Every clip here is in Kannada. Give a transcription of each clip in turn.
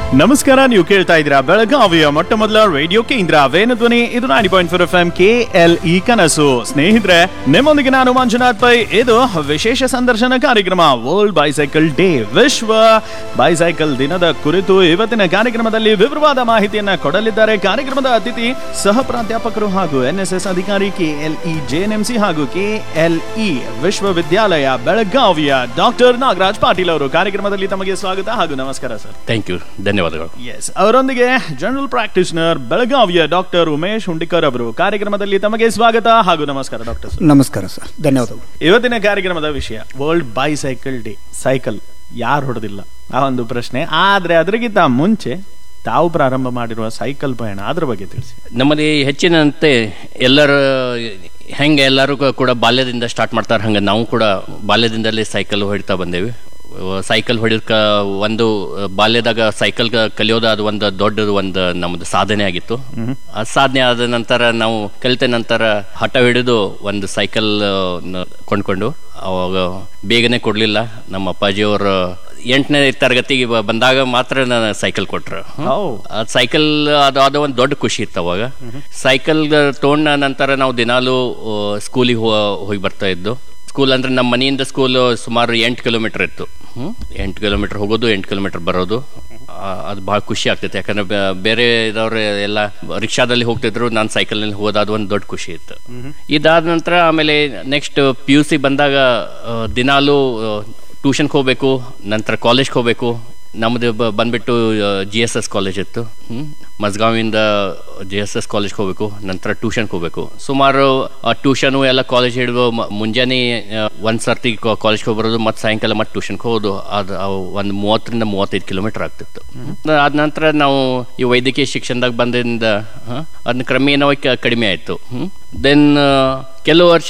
ನಮಸ್ಕಾರ ನೀವು ಕೇಳ್ತಾ ಇದ್ದೀರಾ ಬೆಳಗಾವಿಯ ಮೊಟ್ಟ ಮೊದಲ ರೇಡಿಯೋ ಕೇಂದ್ರ ವೇಣಧ್ವನಿ ಇದು ninety point four F M K L E ಕನಸು ಸ್ನೇಹಿತರೆ ನಿಮ್ಮೊಂದಿಗೆ ನಾನು ಮಂಜುನಾಥ್ ಪೈ ಇದು ವಿಶೇಷ ಸಂದರ್ಶನ ಕಾರ್ಯಕ್ರಮ ವರ್ಲ್ಡ್ ಬೈಸೈಕಲ್ ಡೇ ವಿಶ್ವ ಬೈಸೈಕಲ್ ದಿನದ ಕುರಿತು ಇವತ್ತಿನ ಕಾರ್ಯಕ್ರಮದಲ್ಲಿ ವಿವರವಾದ ಮಾಹಿತಿಯನ್ನ ಕೊಡಲಿದ್ದಾರೆ ಕಾರ್ಯಕ್ರಮದ ಅತಿಥಿ ಸಹ ಪ್ರಾಧ್ಯಾಪಕರು ಹಾಗೂ ಎನ್ಎಸ್ಎಸ್ ಅಧಿಕಾರಿ ಕೆಎಲ್ಇ ಜೆಎನ್ಎಂಸಿ ಹಾಗೂ ಕೆಎಲ್ಇ ವಿಶ್ವವಿದ್ಯಾಲಯ ಬೆಳಗಾವಿಯ ಡಾಕ್ಟರ್ ನಾಗರಾಜ್ ಪಾಟೀಲ್ ಅವರು ಕಾರ್ಯಕ್ರಮದಲ್ಲಿ ತಮಗೆ ಸ್ವಾಗತ ಹಾಗೂ ನಮಸ್ಕಾರ ಸರ್ ಥ್ಯಾಂಕ್ ಯು ಧನ್ಯವಾದಗಳು ಎಸ್ ಅವರೊಂದಿಗೆ ಜನರಲ್ ಪ್ರಾಕ್ಟೀಷನರ್ ಬೆಳಗಾವಿಯ ಡಾಕ್ಟರ್ ಉಮೇಶ್ ಹುಂಡಿಕರ್ ಅವರು ಕಾರ್ಯಕ್ರಮದಲ್ಲಿ ತಮಗೆ ಸ್ವಾಗತ ಹಾಗೂ ನಮಸ್ಕಾರ ಡಾಕ್ಟರ್ ಸರ್ ನಮಸ್ಕಾರ ಸರ್ ಧನ್ಯವಾದಗಳು ಇವತ್ತಿನ ಕಾರ್ಯಕ್ರಮದ ವಿಷಯ ವರ್ಲ್ಡ್ ಬೈಸೈಕಲ್ ಡೇ ಸೈಕಲ್ ಯಾರು ಹೊಡೆದಿಲ್ಲ ಆ ಒಂದು ಪ್ರಶ್ನೆ ಆದ್ರೆ ಅದರಿಗಿಂತ ಮುಂಚೆ ತಾವು ಪ್ರಾರಂಭ ಮಾಡಿರುವ ಸೈಕಲ್ ಪಯಣ ಅದ್ರ ಬಗ್ಗೆ ತಿಳಿಸಿ ನಮ್ಮಲ್ಲಿ ಹೆಚ್ಚಿನಂತೆ ಎಲ್ಲರ ಹೆಂಗೆ ಎಲ್ಲರೂ ಕೂಡ ಬಾಲ್ಯದಿಂದ ಸ್ಟಾರ್ಟ್ ಮಾಡ್ತಾರೆ ಹಂಗೆ ನಾವು ಕೂಡ ಬಾಲ್ಯದಿಂದಲೇ ಸೈಕಲ್ ಹೊಡಿತಾ ಬಂದೇವಿ ಸೈಕಲ್ ಹೊಡಿಯೋಕ ಒಂದು ಬಾಲ್ಯದಾಗ ಸೈಕಲ್ ಕಲಿಯೋದು ಅದು ಒಂದು ದೊಡ್ಡದು ಒಂದು ನಮ್ಮದು ಸಾಧನೆ ಆಗಿತ್ತು ಆ ಸಾಧನೆ ಆದ ನಂತರ ನಾವು ಕಲಿತ ನಂತರ ಹಠ ಹಿಡಿದು ಒಂದು ಸೈಕಲ್ ಕೊಂಡ್ಕೊಂಡು ಅವಾಗ ಬೇಗನೆ ಕೊಡ್ಲಿಲ್ಲ ನಮ್ಮ ಅಪ್ಪಾಜಿಯವರು ಎಂಟನೇ ತರಗತಿಗೆ ಬ- ಬಂದಾಗ ಮಾತ್ರ ನಾನು ಸೈಕಲ್ ಕೊಟ್ರು ಹ್ಮ್. ಹೌ. ಆ ಸೈಕಲ್ ಅದು ಅದು ಒಂದು ದೊಡ್ಡ ಖುಷಿ ಇತ್ತು ಅವಾಗ ಸೈಕಲ್ ತೊಗೊಂಡ ನಂತರ ನಾವು ದಿನಾಲು ಸ್ಕೂಲಿಗೆ ಹೋಗಿ ಬರ್ತಾ ಇದ್ದು ಸ್ಕೂಲ್ ಅಂದ್ರೆ ನಮ್ಮ ಮನೆಯಿಂದ ಸ್ಕೂಲ್ ಸುಮಾರು ಎಂಟು ಕಿಲೋಮೀಟರ್ ಇತ್ತು ಹ್ಮ್ ಎಂಟು ಕಿಲೋಮೀಟರ್ ಹೋಗೋದು ಎಂಟು ಕಿಲೋಮೀಟರ್ ಬರೋದು ಆ, ಅದು ಬಹಳ ಖುಷಿ ಆಗ್ತೈತೆ ಯಾಕಂದ್ರೆ ಬೆ- ಬೇರೆ ಇದವ್ರು ಎಲ್ಲ ರಿಕ್ಷಾದಲ್ಲಿ ಹೋಗ್ತಿದ್ರು ನಾನು ಸೈಕಲ್ನಲ್ಲಿ ಹೋದಾದ ಒಂದು ದೊಡ್ಡ ಖುಷಿ ಇತ್ತು ಇದಾದ ನಂತರ ಆಮೇಲೆ ನೆಕ್ಸ್ಟ್ ಪಿ ಯು ಸಿ ಬಂದಾಗ ಆ, ದಿನಾಲು ಟ್ಯೂಷನ್ಗೆ ಹೋಗ್ಬೇಕು ನಂತರ ಕಾಲೇಜ್ಗೆ ಹೋಗ್ಬೇಕು ನಮ್ಮದು ಬ- ಬಂದ್ಬಿಟ್ಟು ಜಿ ಎಸ್ ಎಸ್ ಕಾಲೇಜ್ ಇತ್ತು ಹ್ಮ್. ಮಸ್ಗಾವಿಂದ ಜಿ ಎಸ್ ಎಸ್ ಕಾಲೇಜ್ಗೆ ಹೋಗ್ಬೇಕು ನಂತರ ಟ್ಯೂಷನ್ಗೆ ಹೋಗ್ಬೇಕು ಸುಮಾರು ಟ್ಯೂಷನು ಎಲ್ಲ ಕಾಲೇಜ್ ಹಿಡಿದು ಮ- ಮುಂಜಾನೆ ಆ, ಒಂದ್ ಸರ್ತಿ ಕಾಲೇಜ್ಗೆ ಹೋಗ್ಬರೋದು ಮತ್ತೆ ಸಾಯಂಕಾಲ ಮತ್ತೆ ಟ್ಯೂಷನ್ಗೆ ಹೋಗೋದು ಅದು ಒಂದು ಮೂವತ್ತರಿಂದ ಮೂವತ್ತೈದು ಕಿಲೋಮೀಟರ್ ಆಗ್ತಿತ್ತು ಅದ ನಂತರ ನಾವು ಈ ವೈದ್ಯಕೀಯ ಶಿಕ್ಷಣದಾಗ ಬಂದಿಂದ ಆ, ಅದನ್ನ ಕ್ರಮೇಣವಾಗಿ ಕ- ಕಡಿಮೆ ಆಯಿತು ದೆನ್ ಕೆಲವು ವರ್ಷ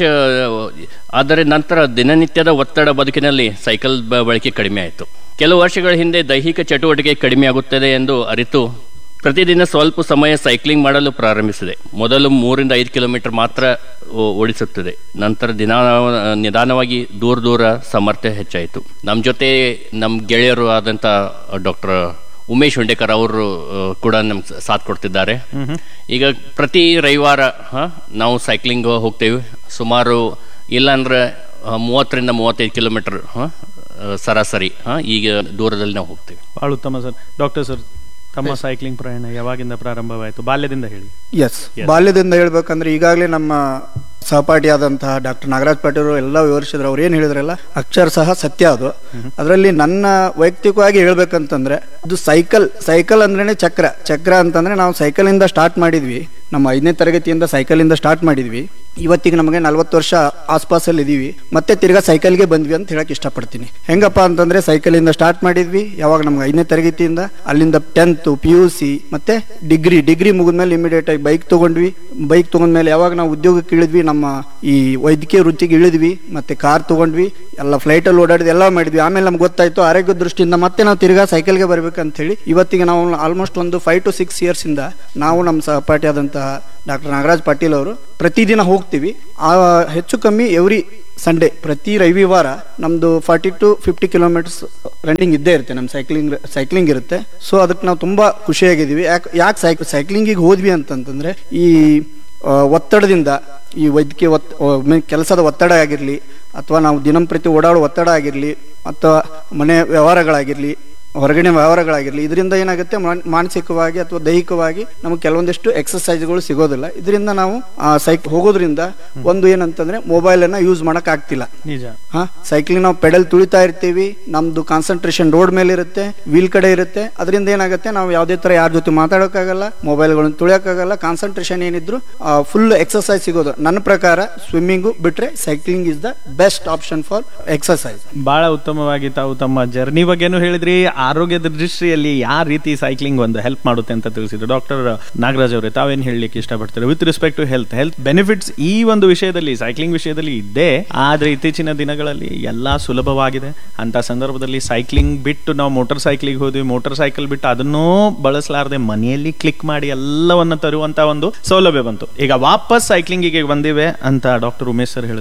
ಆದರೆ ನಂತರ ದಿನನಿತ್ಯದ ಒತ್ತಡ ಬದುಕಿನಲ್ಲಿ ಸೈಕಲ್ ಬ- ಬಳಕೆ ಕಡಿಮೆ ಆಯಿತು ಕೆಲವು ವರ್ಷಗಳ ಹಿಂದೆ ದೈಹಿಕ ಚಟುವಟಿಕೆ ಕಡಿಮೆ ಆಗುತ್ತದೆ ಎಂದು ಅರಿತು ಪ್ರತಿದಿನ ಸ್ವಲ್ಪ ಸಮಯ ಸೈಕ್ಲಿಂಗ್ ಮಾಡಲು ಪ್ರಾರಂಭಿಸಿದೆ ಮೊದಲು ಮೂರಿಂದ ಐದು ಕಿಲೋಮೀಟರ್ ಮಾತ್ರ ಓ- ಓಡಿಸುತ್ತದೆ ನಂತರ ದಿನ ನಿಧಾನವಾಗಿ ದೂರ ದೂರ ಸಾಮರ್ಥ್ಯ ಹೆಚ್ಚಾಯಿತು ನಮ್ಮ ಜೊತೆ ನಮ್ಮ ಗೆಳೆಯರು ಆದಂಥ ಡಾಕ್ಟರ್ ಉಮೇಶ್ ಹುಂಡೇಕರ್ ಅವರು ಆ, ಕೂಡ ನಮ್ಗೆ ಸಾಥ್ ಕೊಡ್ತಿದ್ದಾರೆ ಈಗ ಪ್ರತಿ ರವಿವಾರ ಹ, ನಾವು ಸೈಕ್ಲಿಂಗ್ ಹೋಗ್ತೇವೆ ಸುಮಾರು ಇಲ್ಲಾಂದ್ರೆ ಆ, ಮೂವತ್ತರಿಂದ ಮೂವತ್ತೈದು ಕಿಲೋಮೀಟರ್ ಹ, ಆ, ಸರಾಸರಿ ಹ, ಈಗ ದೂರದಲ್ಲಿ ನಾವು ಹೋಗ್ತೇವೆ ಬಹಳ ಉತ್ತಮ ಸರ್ ಡಾಕ್ಟರ್ ಸರ್ ತಮ್ಮ ಸೈಕ್ಲಿಂಗ್ ಪ್ರಯಾಣ ಯಾವಾಗಿಂದ ಪ್ರಾರಂಭವಾಯಿತು ಬಾಲ್ಯದಿಂದ ಹೇಳಿ ಎಸ್ ಬಾಲ್ಯದಿಂದ ಹೇಳ್ಬೇಕಂದ್ರೆ ಈಗಾಗಲೇ ನಮ್ಮ ಸಹಪಾಠಿಯಾದಂತಹ ಡಾಕ್ಟರ್ ನಾಗರಾಜ್ ಪಾಟೀಲ್ ಅವರು ಎಲ್ಲ ವಿವರಿಸಿದ್ರು ಅವ್ರು ಏನು ಹೇಳಿದ್ರಲ್ಲ ಅಕ್ಷರ ಸಹ ಸತ್ಯ ಅದು ಅದರಲ್ಲಿ ನನ್ನ ವೈಯಕ್ತಿಕವಾಗಿ ಹೇಳ್ಬೇಕಂತಂದ್ರೆ ಇದು ಸೈಕಲ್ ಸೈಕಲ್ ಅಂದ್ರೇನೆ ಚಕ್ರ ಚಕ್ರ ಅಂತಂದ್ರೆ ನಾವು ಸೈಕಲಿಂದ ಸ್ಟಾರ್ಟ್ ಮಾಡಿದ್ವಿ ನಮ್ಮ ಐದನೇ ತರಗತಿಯಿಂದ ಸೈಕಲಿಂದ ಸ್ಟಾರ್ಟ್ ಮಾಡಿದ್ವಿ ಇವತ್ತಿಗೆ ನಮಗೆ ನಲ್ವತ್ತು ವರ್ಷ ಆಸ್ಪಾಸಲ್ಲಿ ಇದೀವಿ ಮತ್ತೆ ತಿರ್ಗಾ ಸೈಕಲ್ಗೆ ಬಂದ್ವಿ ಅಂತ ಹೇಳಕ್ ಇಷ್ಟಪಡ್ತೀನಿ ಹೆಂಗಪ್ಪ ಅಂತಂದ್ರೆ ಸೈಕಲಿಂದ ಸ್ಟಾರ್ಟ್ ಮಾಡಿದ್ವಿ ಯಾವಾಗ ನಮ್ಗೆ ಐದನೇ ತರಗತಿಯಿಂದ ಅಲ್ಲಿಂದ ಟೆಂತ್ ಪಿ ಯು ಸಿ ಮತ್ತೆ ಡಿಗ್ರಿ ಡಿಗ್ರಿ ಮುಗಿದ್ಮೇಲೆ ಇಮಿಡಿಯೇಟ್ ಆಗಿ ಬೈಕ್ ತಗೊಂಡ್ವಿ ಬೈಕ್ ತಗೊಂಡ್ಮೇಲೆ ಯಾವಾಗ ನಾವು ಉದ್ಯೋಗಕ್ಕೆ ಇಳಿದ್ವಿ ನಮ್ಮ ಈ ವೈದ್ಯಕೀಯ ವೃತ್ತಿಗೆ ಇಳಿದ್ವಿ ಮತ್ತೆ ಕಾರ್ ತಗೊಂಡ್ವಿ ಎಲ್ಲ ಫ್ಲೈಟಲ್ಲಿ ಓಡಾಡಿದ್ವಿ ಎಲ್ಲ ಮಾಡಿದ್ವಿ ಆಮೇಲೆ ನಮ್ಗೆ ಗೊತ್ತಾಯ್ತು ಆರೋಗ್ಯ ದೃಷ್ಟಿಯಿಂದ ಮತ್ತೆ ನಾವು ತಿರ್ಗಾ ಸೈಕಲ್ಗೆ ಬರ್ಬೇಕಂತ ಹೇಳಿ ಇವತ್ತಿಗೆ ನಾವು ಆಲ್ಮೋಸ್ಟ್ ಒಂದು ಫೈವ್ ಟು ಸಿಕ್ಸ್ ಇಯರ್ಸ್ ಇಂದ ನಾವು ನಮ್ಮ ಸಹಪಾಠಿಯಾದಂತಹ ಡಾಕ್ಟರ್ ನಾಗರಾಜ್ ಪಾಟೀಲ್ ಅವರು ಪ್ರತಿದಿನ ಹೋಗ್ತೀವಿ ಆ ಹೆಚ್ಚು ಕಮ್ಮಿ ಎವ್ರಿ ಸಂಡೇ ಪ್ರತಿ ರವಿವಾರ ನಮ್ದು forty to fifty kilometres running ಇದ್ದೇ ಇರುತ್ತೆ ನಮ್ಮ ಸೈಕ್ಲಿಂಗ್ ಸೈಕ್ಲಿಂಗ್ ಇರುತ್ತೆ ಸೊ ಅದಕ್ಕೆ ನಾವು ತುಂಬಾ ಖುಷಿಯಾಗಿದ್ದೀವಿ ಯಾಕೆ ಯಾಕೆ ಸೈಕ್ ಸೈಕ್ಲಿಂಗಿಗೆ ಹೋದ್ವಿ ಅಂತಂತಂದ್ರೆ ಈ ಆ, ಒತ್ತಡದಿಂದ ಈ ವೈದ್ಯಕೀಯ ಒತ್ ಕೆಲಸದ ಒತ್ತಡ ಆಗಿರಲಿ ಅಥವಾ ನಾವು ದಿನಂಪ್ರತಿ ಓಡಾಡೋ ಒತ್ತಡ ಆಗಿರಲಿ ಅಥವಾ ಮನೆ ವ್ಯವಹಾರಗಳಾಗಿರಲಿ ಹೊರಗಡೆ ವ್ಯವಹಾರಗಳಾಗಿರಲಿ ಇದರಿಂದ ಏನಾಗುತ್ತೆ ಮಾನ್- ಮಾನಸಿಕವಾಗಿ ಅಥವಾ ದೈಹಿಕವಾಗಿ ನಮಗೆ ಕೆಲವೊಂದಿಷ್ಟು ಎಕ್ಸಸೈಸ್ಗಳು ಸಿಗೋದಿಲ್ಲ ಇದರಿಂದ ನಾವು ಸೈಕ್ ಹೋಗೋದ್ರಿಂದ ಒಂದು ಏನಂತಂದ್ರೆ ಮೊಬೈಲ್ ಅನ್ನ ಯೂಸ್ ಮಾಡಕ್ ಆಗ್ತಿಲ್ಲ ನಿಜ ಹಾ ಸೈಕ್ಲಿಂಗ್ ನಾವು ಪೆಡಲ್ ತುಳಿತಾ ಇರ್ತೀವಿ ನಮ್ದು ಕಾನ್ಸಂಟ್ರೇಷನ್ ರೋಡ್ ಮೇಲೆ ಇರುತ್ತೆ ವೀಲ್ ಕಡೆ ಇರುತ್ತೆ ಅದರಿಂದ ಏನಾಗುತ್ತೆ ನಾವು ಯಾವುದೇ ತರ ಯಾರ ಜೊತೆ ಮಾತಾಡೋಕ್ಕಾಗಲ್ಲ ಮೊಬೈಲ್ಗಳನ್ನು ತುಳಿಯೋಕ್ಕಾಗಲ್ಲ ಕಾನ್ಸಂಟ್ರೇಷನ್ ಏನಿದ್ರು ಫುಲ್ ಎಕ್ಸಸೈಸ್ ಸಿಗೋದು ನನ್ನ ಪ್ರಕಾರ ಸ್ವಿಮ್ಮಿಂಗು ಬಿಟ್ರೆ cycling is the best option for exercise ಬಹಳ ಉತ್ತಮವಾಗಿ ತಾವು ತಮ್ಮ ಜರ್ನಿ ಬಗ್ಗೆನೂ ಹೇಳಿದ್ರಿ ಆರೋಗ್ಯದ ದೃಷ್ಟಿಯಲ್ಲಿ ಯಾವ ರೀತಿ ಸೈಕ್ಲಿಂಗ್ ಒಂದು ಹೆಲ್ಪ್ ಮಾಡುತ್ತೆ ಅಂತ ತಿಳಿಸಿದ್ರು ಡಾಕ್ಟರ್ ನಾಗರಾಜ್ ಅವರೇ ತಾವೇನು ಹೇಳಲಿಕ್ಕೆ ಇಷ್ಟಪಡ್ತಾರೆ with respect to health health benefits ಈ ಒಂದು ವಿಷಯದಲ್ಲಿ ಸೈಕ್ಲಿಂಗ್ ವಿಷಯದಲ್ಲಿ ಇದ್ದೇ ಆದ್ರೆ ಇತ್ತೀಚಿನ ದಿನಗಳಲ್ಲಿ ಎಲ್ಲಾ ಸುಲಭವಾಗಿದೆ ಅಂತ ಸಂದರ್ಭದಲ್ಲಿ ಸೈಕ್ಲಿಂಗ್ ಬಿಟ್ಟು ನಾವು ಮೋಟಾರ್ ಸೈಕ್ಲಿಗೆ ಹೋದ್ವಿ ಮೋಟಾರ್ ಸೈಕಲ್ ಬಿಟ್ಟು ಅದನ್ನೂ ಬಳಸಲಾರದೆ ಮನೆಯಲ್ಲಿ ಕ್ಲಿಕ್ ಮಾಡಿ ಎಲ್ಲವನ್ನ ತರುವಂತ ಒಂದು ಸೌಲಭ್ಯ ಬಂತು ಈಗ ವಾಪಸ್ ಸೈಕ್ಲಿಂಗಿಗೆ ಬಂದಿವೆ ಅಂತ ಡಾಕ್ಟರ್ ಉಮೇಶ್ ಸರ್ ಹೇಳಿದ್ರು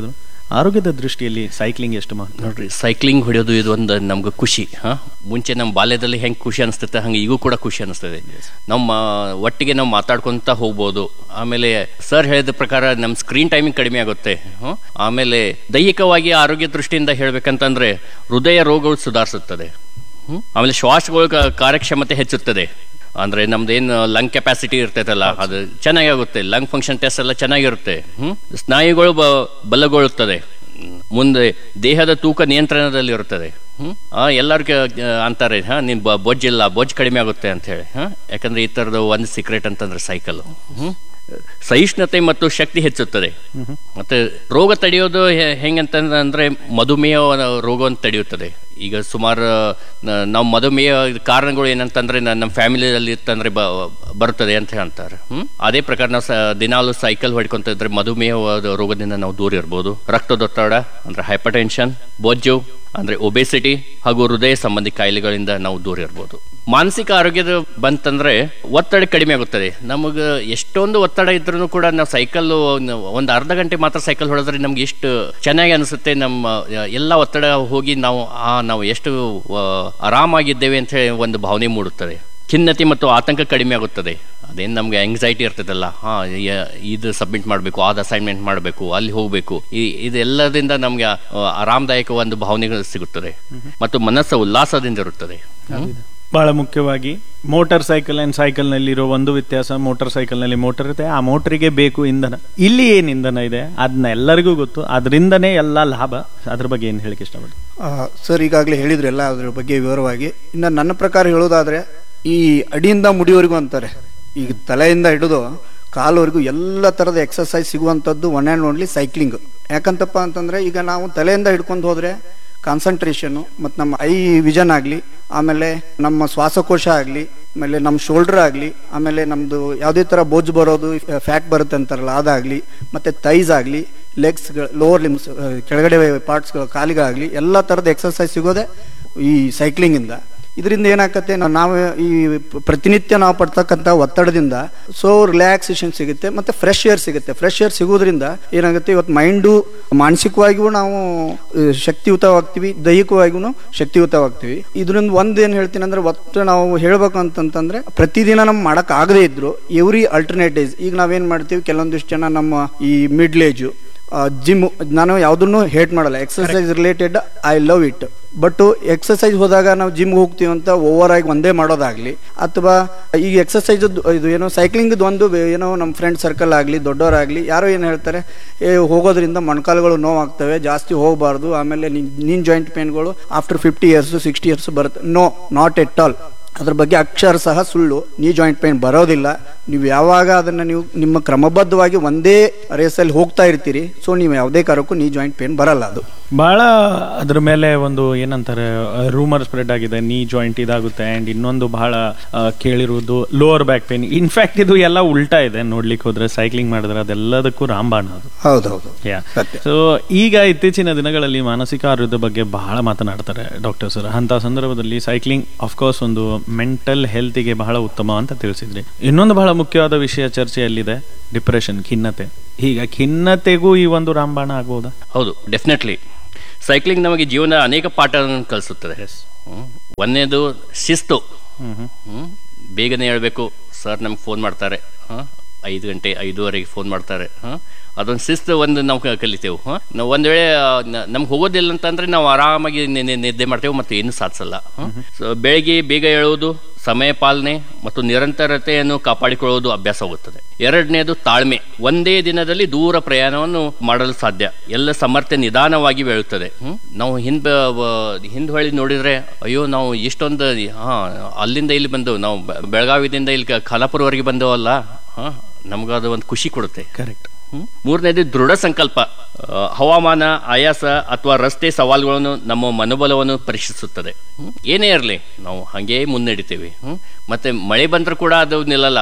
ಆರೋಗ್ಯದ ದೃಷ್ಟಿಯಲ್ಲಿ ಸೈಕ್ಲಿಂಗ್ ಎಷ್ಟು ಮಹತ್ವ ನೋಡ್ರಿ ಸೈಕ್ಲಿಂಗ್ ಹೊಡೆಯೋದು ಇದು ಒಂದು ನಮ್ಗೆ ಖುಷಿ ಹಾ ಮುಂಚೆ ನಮ್ಮ ಬಾಲ್ಯದಲ್ಲಿ ಹೆಂಗೆ ಖುಷಿ ಅನಿಸ್ತೈತೆ ಹಂಗೆ ಈಗೂ ಕೂಡ ಖುಷಿ ಅನಿಸ್ತದೆ ನಮ್ಮ ಒಟ್ಟಿಗೆ ನಾವು ಮಾತಾಡ್ಕೊಂತ ಹೋಗ್ಬೋದು ಆಮೇಲೆ ಸರ್ ಹೇಳಿದ ಪ್ರಕಾರ ನಮ್ಮ ಸ್ಕ್ರೀನ್ ಟೈಮಿಂಗ್ ಕಡಿಮೆ ಆಗುತ್ತೆ ಹ್ಮ್? ಆಮೇಲೆ ದೈಹಿಕವಾಗಿ ಆರೋಗ್ಯ ದೃಷ್ಟಿಯಿಂದ ಹೇಳ್ಬೇಕಂತಂದ್ರೆ ಹೃದಯ ರೋಗಗಳು ಸುಧಾರಿಸುತ್ತದೆ ಹ್ಮ್? ಆಮೇಲೆ ಶ್ವಾಸಗಳ ಕ- ಕಾರ್ಯಕ್ಷಮತೆ ಹೆಚ್ಚುತ್ತದೆ ಅಂದ್ರೆ ನಮ್ದೇನು ಲಂಗ್ ಕೆಪಾಸಿಟಿ ಇರ್ತೈತಲ್ಲ ಅದು ಚೆನ್ನಾಗಿ ಆಗುತ್ತೆ ಲಂಗ್ ಫಂಕ್ಷನ್ ಟೆಸ್ಟ್ ಎಲ್ಲ ಚೆನ್ನಾಗಿರುತ್ತೆ ಹ್ಮ್ ಸ್ನಾಯುಗಳು ಬ ಬಲಗೊಳ್ಳುತ್ತದೆ ಹ್ಮ್. ಮುಂದೆ ದೇಹದ ತೂಕ ನಿಯಂತ್ರಣದಲ್ಲಿ ಇರುತ್ತದೆ ಹ್ಮ್ ಆ ಎಲ್ಲರೂ ಕೆ- ಅಂತಾರೆ ಹಾ ನಿನ್ ಬ- ಬೊಜ್ಜಿಲ್ಲ ಬೊಜ್ಜು ಕಡಿಮೆ ಆಗುತ್ತೆ ಅಂತ ಹೇಳಿ ಹಾ ಯಾಕಂದ್ರೆ ಈ ತರದ ಒಂದು ಸೀಕ್ರೆಟ್ ಅಂತಂದ್ರೆ ಸೈಕಲ್ ಹ್ಮ್ ಸಹಿಷ್ಣುತೆ ಮತ್ತು ಶಕ್ತಿ ಹೆಚ್ಚುತ್ತದೆ ಮತ್ತೆ ರೋಗ ತಡೆಯೋದು ಹೆ- ಹೆಂಗಂತಂದ್ರೆ ಅಂದ್ರೆ ಮಧುಮೇಹ ರೋಗವನ್ನು ತಡೆಯುತ್ತದೆ ಈಗ ಸುಮಾರು ನ- ನಾವು ಮಧುಮೇಹ ಕಾರಣಗಳು ಏನಂತಂದ್ರೆ ನ- ನಮ್ಮ ಫ್ಯಾಮಿಲಿಯಲ್ಲಿ ಇತ್ತಂದ್ರೆ ಬ ಬರುತ್ತದೆ ಅಂತ ಹೇಳ್ತಾರೆ ಹ್ಮ್ ಅದೇ ಪ್ರಕಾರ ನಾವು ಸ- ದಿನಾಲು ಸೈಕಲ್ ಹೊಡ್ಕೊಂತ ಇದ್ರೆ ಮಧುಮೇಹವಾದ ರೋಗದಿಂದ ನಾವು ದೂರ ಇರ್ಬೋದು ರಕ್ತದೊತ್ತಡ ಅಂದ್ರೆ ಹೈಪರ್ ಟೆನ್ಷನ್ ಬೊಜ್ಜು ಅಂದ್ರೆ ಒಬೆಸಿಟಿ ಹಾಗೂ ಹೃದಯ ಸಂಬಂಧಿ ಕಾಯಿಲೆಗಳಿಂದ ನಾವು ದೂರ ಇರ್ಬೋದು ಮಾನಸಿಕ ಆರೋಗ್ಯದ ಬಂತಂದ್ರೆ ಒತ್ತಡ ಕಡಿಮೆ ಆಗುತ್ತದೆ ನಮಗೆ ಎಷ್ಟೊಂದು ಒತ್ತಡ ಇದ್ರೂ ಕೂಡ ನಾವು ಸೈಕಲ್ ಒಂದು ಅರ್ಧ ಗಂಟೆ ಮಾತ್ರ ಸೈಕಲ್ ಹೊಡೆದ್ರೆ ನಮ್ಗೆ ಎಷ್ಟು ಚೆನ್ನಾಗಿ ಅನಿಸುತ್ತೆ ನಮ್ಮ ಎಲ್ಲ ಒತ್ತಡ ಹೋಗಿ ನಾವು ಆ ನಾವು ಎಷ್ಟು ಆ, ಆರಾಮಾಗಿದ್ದೇವೆ ಅಂತ ಹೇಳಿ ಒಂದು ಭಾವನೆ ಮೂಡುತ್ತದೆ ಖಿನ್ನತೆ ಮತ್ತು ಆತಂಕ ಕಡಿಮೆ ಆಗುತ್ತದೆ ಅದೇನು ನಮ್ಗೆ ಆಂಗ್ಸೈಟಿ ಇರ್ತದಲ್ಲ ಹಾ ಯ- ಇದು ಸಬ್ಮಿಟ್ ಮಾಡಬೇಕು ಆದ ಅಸೈನ್ಮೆಂಟ್ ಮಾಡಬೇಕು ಅಲ್ಲಿ ಹೋಗಬೇಕು ಇದೆಲ್ಲದಿಂದ ನಮ್ಗೆ ಆ, ಆರಾಮದಾಯಕ ಒಂದು ಭಾವನೆಗಳು ಸಿಗುತ್ತದೆ ಮತ್ತು ಮನಸ್ಸು ಉಲ್ಲಾಸದಿಂದ ಇರುತ್ತದೆ ಹ್ಮ್? ಬಹಳ ಮುಖ್ಯವಾಗಿ ಮೋಟಾರ್ ಸೈಕಲ್ ಅಂಡ್ ಸೈಕಲ್ ನಲ್ಲಿರೋ ಒಂದು ವ್ಯತ್ಯಾಸ ಮೋಟಾರ್ ಸೈಕಲ್ ನಲ್ಲಿ ಮೋಟರ್ ಇರುತ್ತೆ ಆ ಮೋಟರಿಗೆ ಬೇಕು ಇಂಧನ ಇಲ್ಲಿ ಏನ್ ಇಂಧನ ಇದೆ ಅದನ್ನ ಎಲ್ಲರಿಗೂ ಗೊತ್ತು ಅದರಿಂದನೇ ಎಲ್ಲ ಲಾಭ ಅದ್ರ ಬಗ್ಗೆ ಏನ್ ಹೇಳಿಕೆ ಇಷ್ಟಪಡ್ತೀನಿ ಆ, ಸರ್ ಈಗಾಗಲೇ ಹೇಳಿದ್ರಲ್ಲ ಅದ್ರ ಬಗ್ಗೆ ವಿವರವಾಗಿ ಇನ್ನು ನನ್ನ ಪ್ರಕಾರ ಹೇಳೋದಾದ್ರೆ ಈ ಅಡಿಯಿಂದ ಮುಡಿಯವರೆಗೂ ಅಂತಾರೆ ಈಗ ತಲೆಯಿಂದ ಹಿಡಿದು ಕಾಲವರೆಗೂ ಎಲ್ಲ ಥರದ ಎಕ್ಸಸೈಸ್ ಸಿಗುವಂಥದ್ದು ಒನ್ ಆ್ಯಂಡ್ ಓನ್ಲಿ ಸೈಕ್ಲಿಂಗ್ ಯಾಕಂತಪ್ಪ ಅಂತಂದರೆ ಈಗ ನಾವು ತಲೆಯಿಂದ ಹಿಡ್ಕೊಂಡು ಹೋದರೆ ಕಾನ್ಸಂಟ್ರೇಷನ್ನು ಮತ್ತು ನಮ್ಮ ಐ ವಿಷನ್ ಆಗಲಿ ಆಮೇಲೆ ನಮ್ಮ ಶ್ವಾಸಕೋಶ ಆಗಲಿ ಆಮೇಲೆ ನಮ್ಮ ಶೋಲ್ಡರ್ ಆಗಲಿ ಆಮೇಲೆ ನಮ್ಮದು ಯಾವುದೇ ಥರ ಬೋಜ್ ಬರೋದು ಫ್ಯಾಟ್ ಬರುತ್ತೆ ಅಂತಾರಲ್ಲ ಅದಾಗಲಿ ಮತ್ತು ತೈಸ್ ಆಗಲಿ ಲೆಗ್ಸ್ಗಳು ಲೋವರ್ ಲಿಮ್ಸ್ ಕೆಳಗಡೆ ಪಾರ್ಟ್ಸ್ಗಳು ಕಾಲಿಗಾಗಲಿ ಎಲ್ಲ ಥರದ ಎಕ್ಸಸೈಸ್ ಸಿಗೋದೆ ಈ ಸೈಕ್ಲಿಂಗಿಂದ ಇದರಿಂದ ಏನಾಗತ್ತೆ ನಾ- ನಾವು ಈ ಪ- ಪ್ರತಿನಿತ್ಯ ನಾವು ಪಡ್ತಕ್ಕಂಥ ಒತ್ತಡದಿಂದ ಸೊ ರಿಲ್ಯಾಕ್ಸೇಷನ್ ಸಿಗುತ್ತೆ ಮತ್ತೆ ಫ್ರೆಶ್ ಏರ್ ಸಿಗುತ್ತೆ ಫ್ರೆಶ್ ಏರ್ ಸಿಗೋದ್ರಿಂದ ಏನಾಗುತ್ತೆ ಇವತ್ತು ಮೈಂಡು ಮಾನಸಿಕವಾಗಿಯೂ ನಾವು ಆ, ಶಕ್ತಿಯುತವಾಗ್ತೀವಿ ದೈಹಿಕವಾಗಿಯೂ ಶಕ್ತಿಯುತವಾಗ್ತೀವಿ ಇದರಿಂದ ಒಂದು ಏನು ಹೇಳ್ತೀನಿ ಅಂದ್ರೆ ಒಟ್ಟು ನಾವು ಹೇಳ್ಬೇಕು ಅಂತಂತಂದ್ರೆ ಪ್ರತಿದಿನ ನಮ್ ಮಾಡಕ್ ಆಗದೇ ಇದ್ರು ಎವ್ರಿ ಅಲ್ಟರ್ನೇಟ್ ಡೇಸ್ ಈಗ ನಾವೇನ್ ಮಾಡ್ತೀವಿ ಕೆಲವೊಂದಿಷ್ಟು ಜನ ನಮ್ಮ ಈ ಮಿಡ್ಲ್ ಏಜು ಜಿಮ್ ನಾನು ಯಾವುದನ್ನು ಹೇಟ್ ಮಾಡಲ್ಲ exercise related I love it but exercise ಹೋದಾಗ ನಾವು ಜಿಮ್ ಹೋಗ್ತೀವಿ ಅಂತ ಓವರ್ ಆಗಿ ಒಂದೇ ಮಾಡೋದಾಗ್ಲಿ ಅಥವಾ ಈಗ ಎಕ್ಸಸೈಸ್ ಇದು ಏನೋ ಸೈಕ್ಲಿಂಗ್ ಒಂದು ಬೆ- ಏನೋ ನಮ್ಮ ಫ್ರೆಂಡ್ ಸರ್ಕಲ್ ಆಗಲಿ ದೊಡ್ಡವರಾಗಲಿ ಯಾರೋ ಏನು ಹೇಳ್ತಾರೆ ಏ ಹೋಗೋದ್ರಿಂದ ಮೊಣಕಾಲುಗಳು ನೋವಾಗ್ತವೆ ಜಾಸ್ತಿ ಹೋಗಬಾರ್ದು ಆಮೇಲೆ ನೀನ್ ಜಾಯಿಂಟ್ ಪೇನ್ಗಳು after fifty years sixty years ಬರುತ್ತೆ ನೋ ನಾಟ್ ಎಟ್ ಆಲ್ ಅದ್ರ ಬಗ್ಗೆ ಅಕ್ಷರ ಸಹ ಸುಳ್ಳು ನೀ ಜಾಯಿಂಟ್ ಪೇನ್ ಬರೋದಿಲ್ಲ ನೀವು ಯಾವಾಗ ಅದನ್ನ ನೀವು ನಿಮ್ಮ ಕ್ರಮಬದ್ಧವಾಗಿ ಒಂದೇ ರೇಸಲ್ಲಿ ಹೋಗ್ತಾ ಇರ್ತೀರಿ ಸೊ ನೀವು ಯಾವುದೇ ಕಾರಣಕ್ಕೂ ನೀ ಜಾಯಿಂಟ್ ಪೇನ್ ಬರಲ್ಲ ಅದು ಬಹಳ ಅದ್ರ ಮೇಲೆ ಒಂದು ಏನಂತಾರೆ ರೂಮರ್ ಸ್ಪ್ರೆಡ್ ಆಗಿದೆ ನೀ ಜಾಯಿಂಟ್ ಇದಾಗುತ್ತೆ ಅಂಡ್ ಇನ್ನೊಂದು ಬಹಳ ಆ, ಕೇಳಿರುವುದು ಲೋವರ್ ಬ್ಯಾಕ್ ಪೇನ್ ಇನ್ಫ್ಯಾಕ್ಟ್ ಇದು ಎಲ್ಲ ಉಲ್ಟಾ ಇದೆ ನೋಡ್ಲಿಕ್ಕೆ ಹೋದ್ರೆ ಸೈಕ್ಲಿಂಗ್ ಮಾಡಿದ್ರೆ ಅದೆಲ್ಲದಕ್ಕೂ ರಾಮಬಾಣ ಅದು ಹೌದೌದು ಸತ್ಯ. ಸೊ ಈಗ ಇತ್ತೀಚಿನ ದಿನಗಳಲ್ಲಿ ಮಾನಸಿಕ ಆರೋಗ್ಯದ ಬಗ್ಗೆ ಬಹಳ ಮಾತನಾಡ್ತಾರೆ ಡಾಕ್ಟರ್ ಸರ್ ಅಂತ ಸಂದರ್ಭದಲ್ಲಿ ಸೈಕ್ಲಿಂಗ್ ಅಫ್ಕೋರ್ಸ್ ಒಂದು ಮೆಂಟಲ್ ಹೆಲ್ತ್ಗೆ ಬಹಳ ಉತ್ತಮ ಅಂತ ತಿಳಿಸಿದ್ರಿ ಇನ್ನೊಂದು ಬಹಳ ಮುಖ್ಯವಾದ ವಿಷಯ ಚರ್ಚೆಯಲ್ಲಿದೆ ಡಿಪ್ರೆಷನ್ ಖಿನ್ನತೆ ಈಗ ಖಿನ್ನತೆಗೂ ಈ ಒಂದು ರಾಮಬಾಣ ಆಗ್ಬೋದಾ ಹೌದು ಡೆಫಿನೆಟ್ಲಿ ಸೈಕ್ಲಿಂಗ್ ನಮಗೆ ಜೀವನ ಅನೇಕ ಪಾಠಗಳನ್ನು ಕಲಿಸುತ್ತದೆ ಹ್ಮ್. ಒಂದನೇದು ಶಿಸ್ತು ಹ್ಮ್. ಬೇಗನೆ ಹೇಳ್ಬೇಕು ಸರ್ ನಮ್ಗೆ ಫೋನ್ ಮಾಡ್ತಾರೆ ಹಾಂ ಐದು ಗಂಟೆ ಐದೂವರೆಗೆ ಫೋನ್ ಮಾಡ್ತಾರೆ ಹಾಂ ಅದೊಂದು ಶಿಸ್ತು ಒಂದು ನಾವು ಕ- ಕಲಿತೇವೆ ಹಾಂ ನಾವು ಒಂದು ವೇಳೆ ನಮ್ಗೆ ಹೋಗೋದಿಲ್ಲ ಅಂತಂದ್ರೆ ನಾವು ಆರಾಮಾಗಿ ನಿ- ನಿ- ನಿದ್ದೆ ಮಾಡ್ತೇವೆ ಮತ್ತು ಏನು ಸಾಧಿಸಲ್ಲ ಹಾಂ ಸೊ ಬೆಳಗ್ಗೆ ಬೇಗ ಹೇಳುವುದು ಸಮಯ ಪಾಲನೆ ಮತ್ತು ನಿರಂತರತೆಯನ್ನು ಕಾಪಾಡಿಕೊಳ್ಳುವುದು ಅಭ್ಯಾಸ ಆಗುತ್ತದೆ ಎರಡನೇದು ತಾಳ್ಮೆ ಒಂದೇ ದಿನದಲ್ಲಿ ದೂರ ಪ್ರಯಾಣವನ್ನು ಮಾಡಲು ಸಾಧ್ಯ ಎಲ್ಲ ಸಮರ್ಥ್ಯ ನಿಧಾನವಾಗಿ ಬೆಳೆಯುತ್ತದೆ ಹ್ಮ್? ನಾವು ಹಿಂದ್ ಹಿಂದ್ ಹೊಳಿ ನೋಡಿದ್ರೆ ಅಯ್ಯೋ ನಾವು ಇಷ್ಟೊಂದು ಹಾ ಅಲ್ಲಿಂದ ಇಲ್ಲಿ ಬಂದು ನಾವು ಬೆ- ಬೆಳಗಾವಿದಿಂದ ಇಲ್ಲಿ ಕ- ಖಾನಾಪುರವರೆಗೆ ಬಂದವಲ್ಲ ಹಾ ನಮ್ಗದು ಒಂದು ಖುಷಿ ಕೊಡುತ್ತೆ ಕರೆಕ್ಟ್ ಹ್ಮ್? ಮೂರನೇದು ದೃಢ ಸಂಕಲ್ಪ ಆ, ಹವಾಮಾನ ಆಯಾಸ ಅಥವಾ ರಸ್ತೆ ಸವಾಲುಗಳನ್ನು ನಮ್ಮ ಮನೋಬಲವನ್ನು ಪರೀಕ್ಷಿಸುತ್ತದೆ ಹ್ಮ್? ಏನೇ ಇರಲಿ ನಾವು ಹಾಗೇ ಮುನ್ನಡಿತೇವೆ ಹ್ಮ್? ಮತ್ತೆ ಮಳೆ ಬಂದರೂ ಕೂಡ ಅದು ನಿಲ್ಲಲ್ಲ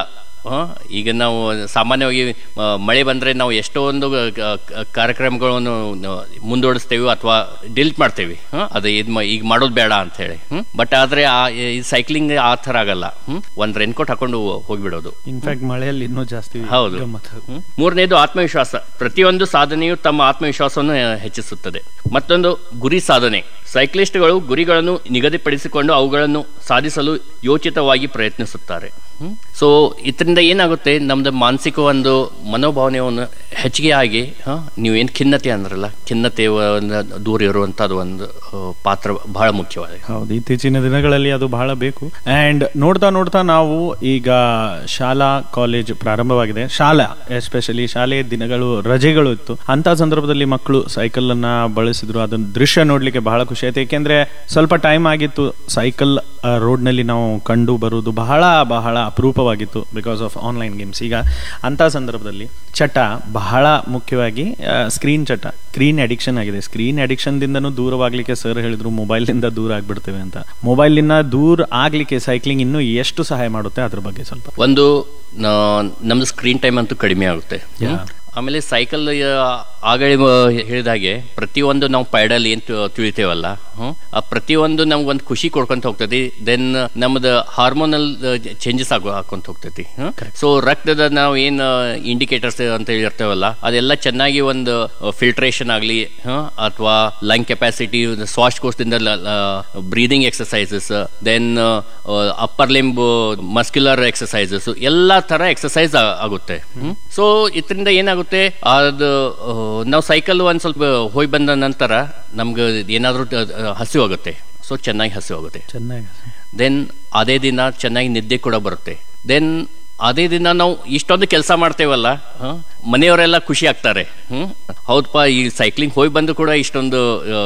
ಆ, ಈಗ ನಾವು ಸಾಮಾನ್ಯವಾಗಿ ಆ, ಮಳೆ ಬಂದ್ರೆ ನಾವು ಎಷ್ಟೋ ಒಂದು ಕ- ಕ- ಕಾರ್ಯಕ್ರಮಗಳನ್ನು ನಾವು ಮುಂದೂಡಿಸ್ತೇವೆ ಅಥವಾ ಡಿಲೀಟ್ ಮಾಡ್ತೇವೆ ಆ, ಅದು ಇದ್ ಮ- ಈಗ ಮಾಡೋದು ಬೇಡ ಅಂತ ಹೇಳಿ ಬಟ್ ಆದ್ರೆ ಆ ಈ ಸೈಕ್ಲಿಂಗ್ ಆ ಥರ ಆಗಲ್ಲ ಹ್ಮ್? ಒಂದ್ ರೇನ್ಕೋಟ್ ಹಾಕೊಂಡು ಹೋಗ್ಬಿಡೋದು ಇನ್ಫ್ಯಾಕ್ಟ್ ಮಳೆಯಲ್ಲಿ ಇನ್ನೂ ಜಾಸ್ತಿ ಹೌದು ಗಮ್ಮತ್ತು. ಹ್ಮ್. ಮೂರನೇದು ಆತ್ಮವಿಶ್ವಾಸ ಪ್ರತಿಯೊಂದು ಸಾಧನೆಯು ತಮ್ಮ ಆತ್ಮವಿಶ್ವಾಸವನ್ನು ಹೆಚ್ಚಿಸುತ್ತದೆ ಮತ್ತೊಂದು ಗುರಿ ಸಾಧನೆ ಸೈಕ್ಲಿಸ್ಟ್ಗಳು ಗುರಿಗಳನ್ನು ನಿಗದಿಪಡಿಸಿಕೊಂಡು ಅವುಗಳನ್ನು ಸಾಧಿಸಲು ಯೋಚಿತವಾಗಿ ಪ್ರಯತ್ನಿಸುತ್ತಾರೆ ಸೊ ಇದರಿಂದ ಏನಾಗುತ್ತೆ ನಮ್ದು ಮಾನಸಿಕ ಒಂದು ಮನೋಭಾವನೆಯನ್ನು ಹೆಚ್ಚಿಗೆ ಆಗಿ ಹ, ನೀವೇನು ಖಿನ್ನತೆ ಅಂದ್ರಲ್ಲ ಖಿನ್ನತೆ ಒಂದು ದೂರ ಇರುವಂತದ್ದು ಒಂದು ಆ, ಪಾತ್ರ ಬಹಳ ಮುಖ್ಯವಾಗಿದೆ ಹೌದು ಇತ್ತೀಚಿನ ದಿನಗಳಲ್ಲಿ ಅದು ಬಹಳ ಬೇಕು ಅಂಡ್ ನೋಡ್ತಾ ನೋಡ್ತಾ ನಾವು ಈಗ ಶಾಲಾ ಕಾಲೇಜ್ ಪ್ರಾರಂಭವಾಗಿದೆ ಶಾಲಾ ಎಸ್ಪೆಷಲಿ ಶಾಲೆಯ ದಿನಗಳು ರಜೆಗಳು ಇತ್ತು ಅಂತ ಸಂದರ್ಭದಲ್ಲಿ ಮಕ್ಕಳು ಸೈಕಲ್ ಅನ್ನ ಬಳಸಿದ್ರು ಅದನ್ನ ದೃಶ್ಯ ನೋಡ್ಲಿಕ್ಕೆ ಬಹಳ ಖುಷಿ ಆಯ್ತು ಏಕೆಂದ್ರೆ ಸ್ವಲ್ಪ ಟೈಮ್ ಆಗಿತ್ತು ಸೈಕಲ್ ರೋಡ್ ನಲ್ಲಿ ನಾವು ಕಂಡು ಬರುವುದು ಬಹಳ ಬಹಳ ಅಪರೂಪವಾಗಿತ್ತು ಬಿಕಾಸ್ ಆಫ್ ಆನ್ಲೈನ್ ಗೇಮ್ಸ್ ಈಗ ಅಂತ ಸಂದರ್ಭದಲ್ಲಿ ಚಟ ಬಹಳ ಮುಖ್ಯವಾಗಿ ಸ್ಕ್ರೀನ್ ಚಟ ಸ್ಕ್ರೀನ್ ಅಡಿಕ್ಷನ್ ಆಗಿದೆ ಸ್ಕ್ರೀನ್ ಅಡಿಕ್ಷನ್ ದಿಂದನೂ ದೂರವಾಗ್ಲಿಕ್ಕೆ ಸರ್ ಹೇಳಿದ್ರು ಮೊಬೈಲ್ ನಿಂದ ದೂರ ಆಗ್ಬಿಡ್ತೇವೆ ಅಂತ ಮೊಬೈಲ್ ನಿಂದ ದೂರ ಆಗ್ಲಿಕ್ಕೆ ಸೈಕ್ಲಿಂಗ್ ಇನ್ನೂ ಎಷ್ಟು ಸಹಾಯ ಮಾಡುತ್ತೆ ಅದ್ರ ಬಗ್ಗೆ ಸ್ವಲ್ಪ ಒಂದು ನಾ- ನಮ್ದು ಸ್ಕ್ರೀನ್ ಟೈಮ್ ಅಂತೂ ಕಡಿಮೆ ಆಗುತ್ತೆ ಹ್ಮ್. ಆಮೇಲೆ ಸೈಕಲ್ ಆಗಲೇ ಹೇಳಿದ ಹಾಗೆ ಪ್ರತಿಯೊಂದು ನಾವು ಪೈಡಲ್ ಏನ್ ತಿ- ತಿಳಿತೇವಲ್ಲ ಹ್ಮ್, ಆ ಪ್ರತಿಯೊಂದು ನಮ್ಗೆ ಒಂದು ಖುಷಿ ಕೊಡ್ಕೊಂತ ಹೋಗ್ತೈತಿ ದೆನ್ ನಮ್ದು ಹಾರ್ಮೋನಲ್ ಚೇಂಜಸ್ ಆಗೋ ಹಾಕೊಂತ ಹೋಗ್ತೈತಿ ಸೊ ರಕ್ತದ ನಾವು ಏನ್ ಇಂಡಿಕೇಟರ್ಸ್ ಅಂತ ಹೇಳಿರ್ತೇವಲ್ಲ ಅದೆಲ್ಲ ಚೆನ್ನಾಗಿ ಒಂದು ಫಿಲ್ಟ್ರೇಷನ್ ಆಗಲಿ ಅಥವಾ ಲಂಗ್ ಕೆಪಾಸಿಟಿ ಶ್ವಾಸಕೋಶದಿಂದ breathing exercises then upper limb muscular exercises ಎಲ್ಲಾ ತರ ಎಕ್ಸಸೈಸ್ ಆಗುತ್ತೆ ಸೊ ಇದರಿಂದ ಏನಾಗುತ್ತೆ ಅದು ನಾವು ಸೈಕಲ್ ಒಂದ್ ಸ್ವಲ್ಪ ಹೋಗಿ ಬಂದ ನಂತರ ನಮ್ಗೆ ಏನಾದ್ರೂ ಹಸಿವು ಆಗುತ್ತೆ ಸೊ ಚೆನ್ನಾಗಿ ಹಸಿವು ಆಗುತ್ತೆ ಚೆನ್ನಾಗಿ ದೆನ್ ಅದೇ ದಿನ ಚೆನ್ನಾಗಿ ನಿದ್ದೆ ಕೂಡ ಬರುತ್ತೆ ದೆನ್ ಅದೇ ದಿನ ನಾವು ಇಷ್ಟೊಂದು ಕೆಲಸ ಮಾಡ್ತೇವಲ್ಲ ಹ, ಮನೆಯವರೆಲ್ಲ ಖುಷಿ ಆಗ್ತಾರೆ ಹ್ಮ್ ಹೌದಪ್ಪ ಈ ಸೈಕ್ಲಿಂಗ್ ಹೋಗಿ ಬಂದು ಕೂಡ ಇಷ್ಟೊಂದು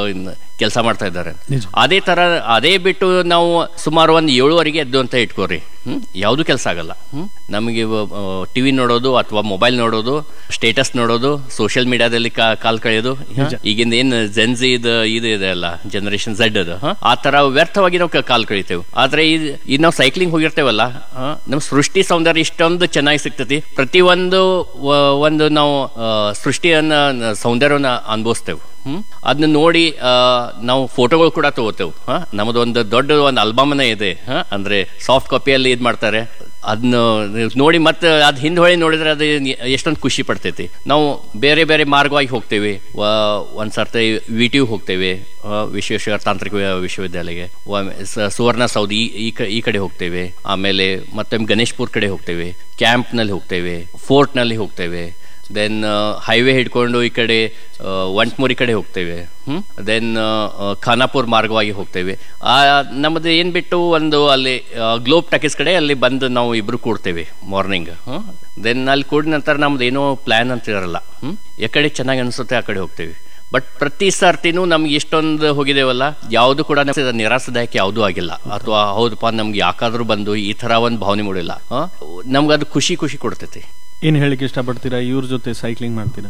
ಕೆಲಸ ಮಾಡ್ತಾ ಇದ್ದಾರೆ ನಿಜ. ಅದೇ ತರ ಅದೇ ಬಿಟ್ಟು ನಾವು ಸುಮಾರು ಒಂದು ಏಳುವರೆಗೆ ಎದ್ದು ಅಂತ ಇಟ್ಕೋರಿ ಹ್ಮ್ ಯಾವುದು ಕೆಲಸ ಆಗಲ್ಲ ಹ್ಮ್ ನಮಗೆ ಟಿವಿ ನೋಡೋದು ಅಥವಾ ಮೊಬೈಲ್ ನೋಡೋದು ಸ್ಟೇಟಸ್ ನೋಡೋದು ಸೋಷಿಯಲ್ ಮೀಡಿಯಾದಲ್ಲಿ ಕಾಲ್ ಕಳೆಯೋದು ಹ? ಈಗಿಂದ ಏನ್ ಜೆನ್ಸಿ ಇದು ಇದು ಇದೆ ಅಲ್ಲ ಜನರೇಷನ್ ಝಡ್ ಅದು ಹ? ಆ ತರ ವ್ಯರ್ಥವಾಗಿ ನಾವು ಕ- ಕಾಲ್ ಕಳಿತೇವೆ ಆದ್ರೆ ಈ ಈಗ ನಾವು ಸೈಕ್ಲಿಂಗ್ ಹೋಗಿರ್ತೇವಲ್ಲ ಹ? ನಮ್ಮ ಸೃಷ್ಟಿ ಸೌಂದರ್ಯ ಇಷ್ಟೊಂದು ಚೆನ್ನಾಗಿ ಸಿಗ್ತತಿ ಪ್ರತಿಯೊಂದು ವ- ಒಂದು ನಾವು ಆ, ಸೃಷ್ಟಿಯನ್ನ ನ- ಸೌಂದರ್ಯವನ್ನ ಅನುಭವಿಸ್ತೇವೆ ಹ್ಮ್ ಅದನ್ನ ನೋಡಿ ಆ, ನಾವು ಫೋಟೋಗಳು ಕೂಡ ತಗೋತೇವೆ ಹ ನಮ್ಮದು ಒಂದು ದೊಡ್ಡ ಒಂದು ಆಲ್ಬಮ್ನೇ ಇದೆ ಹ ಅಂದ್ರೆ ಸಾಫ್ಟ್ ಕಾಪಿಯಲ್ಲಿ ಇದು ಮಾಡ್ತಾರೆ ಅದನ್ನ ನೋಡಿ ಮತ್ತೆ ಅದ್ ಹಿಂದ್ ಹೊಳಿ ನೋಡಿದ್ರೆ ಅದು ಎಷ್ಟೊಂದು ಖುಷಿ ಪಡ್ತೈತಿ ನಾವು ಬೇರೆ ಬೇರೆ ಮಾರ್ಗವಾಗಿ ಹೋಗ್ತೇವೆ ವ- ಒಂದ್ ಸರ್ತಿ ವಿ ಟಿ ಹೋಗ್ತೇವೆ ಆ, ವಿಶ್ವೇಶ್ವರ ತಾಂತ್ರಿಕ ವಿಶ್ವವಿದ್ಯಾಲಯಕ್ಕೆ ಒಮ್ಮೆ ಸ- ಸುವರ್ಣ ಸೌಧ ಈ ಈ ಕ- ಈ ಕಡೆ ಹೋಗ್ತೇವೆ ಆಮೇಲೆ ಮತ್ತೆ ಗಣೇಶ್ಪುರ್ ಕಡೆ ಹೋಗ್ತೇವೆ ಕ್ಯಾಂಪ್ ನಲ್ಲಿ ಹೋಗ್ತೇವೆ ಫೋರ್ಟ್ ನಲ್ಲಿ ಹೋಗ್ತೇವೆ ದೆನ್ ಹೈವೇ ಹಿಡ್ಕೊಂಡು ಈ ಕಡೆ ಒಂಟ್ಮೂರಿ ಕಡೆ ಹೋಗ್ತೇವೆ ಹ್ಮ್ ದೆನ್ ಖಾನಾಪುರ್ ಮಾರ್ಗವಾಗಿ ಹೋಗ್ತೇವೆ ಆ ನಮ್ಮದು ಏನ್ ಬಿಟ್ಟು ಒಂದು ಅಲ್ಲಿ ಗ್ಲೋಬ್ ಟಾಕೀಸ್ ಕಡೆ ಅಲ್ಲಿ ಬಂದು ನಾವು ಇಬ್ರು ಕೂಡ್ತೇವೆ ಮಾರ್ನಿಂಗ್ ದೆನ್ ಅಲ್ಲಿ ಕೂಡಿದ ನಂತರ ನಮ್ದು ಏನೋ ಪ್ಲಾನ್ ಅಂತ ಇರಲ್ಲ ಹ್ಮ್ ಯಾಕಡೆ ಚೆನ್ನಾಗಿ ಅನ್ಸುತ್ತೆ ಆ ಕಡೆ ಹೋಗ್ತೇವೆ ಬಟ್ ಪ್ರತಿ ಸರ್ತಿನೂ ನಮ್ಗೆ ಇಷ್ಟೊಂದು ಹೋಗಿದ್ದೇವಲ್ಲ ಯಾವುದು ಕೂಡ ನಮ್ಗೆ ನಿರಾಸದಾಯಕ ಯಾವುದೂ ಆಗಿಲ್ಲ ಅಥವಾ ಹೌದಪ್ಪ ನಮ್ಗೆ ಯಾಕಾದ್ರೂ ಬಂದು ಈ ತರ ಒಂದು ಭಾವನೆ ಮೂಡಿಲ್ಲ ನಮ್ಗೆ ಅದು ಖುಷಿ ಖುಷಿ ಕೊಡ್ತೈತಿ ಏನ್ ಹೇಳಿಕ್ಕೆ ಇಷ್ಟಪಡ್ತೀರಾ ಇವ್ರ ಜೊತೆ ಸೈಕ್ಲಿಂಗ್ ಮಾಡ್ತೀರಾ